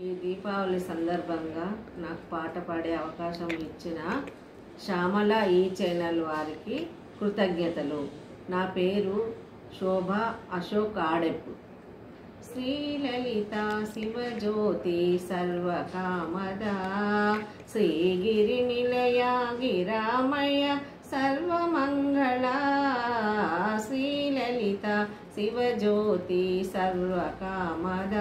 ఈ దీపావళి సందర్భంగా నాకు పాట పాడే అవకాశం ఇచ్చిన శ్యామల ఈ ఛానల్ వారికి కృతజ్ఞతలు నా పేరు శోభ అశోక్ ఆడెప్పు శ్రీలలిత శివజ్యోతి సర్వకామద శ్రీగిరి నిలయ గిరామయ సర్వమంగళ శ్రీలలిత శివజ్యోతి సర్వకామద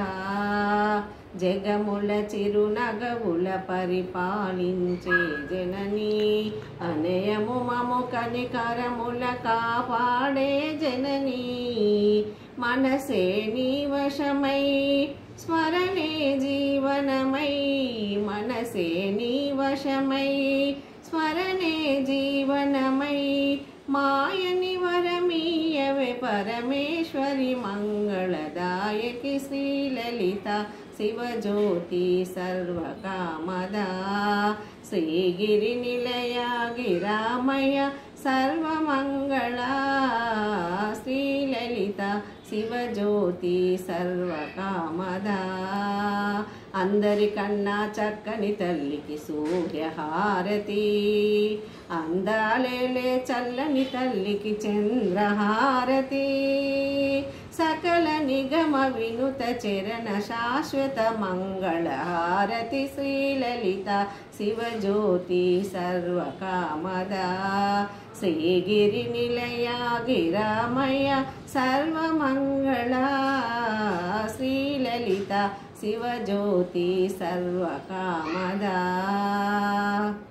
జగముల చిరునగవుల పరిపాలించే జనని అనయము మము కనికరముల కాపాడే జనని మనసే నీ వశమై స్మరణే జీవనమై మనసే నీ వశమై స్మరణే జీవనమై మాయని వరమీయవే పరమేశ్వరి మంగళదాయకి శ్రీలలిత శివజ్యోతి సర్వకామదా శ్రీగిరి నిలయ గిరామయ సర్వమంగళ శ్రీలలిత శివజ్యోతి సర్వకామదా అందరికన్నా చక్కని తల్లికి సూర్యహారతి అందాలేలే చల్లని తల్లికి చంద్రహారతి సకల నిగమ వినుత చరణ శాశ్వత మంగళహారతి శ్రీలలిత శివజ్యోతి సర్వకామదా శ్రీగిరి నిలయ గిరామయ సర్వమంగళ శ్రీలలిత శివజ్యోతి సర్వకామదా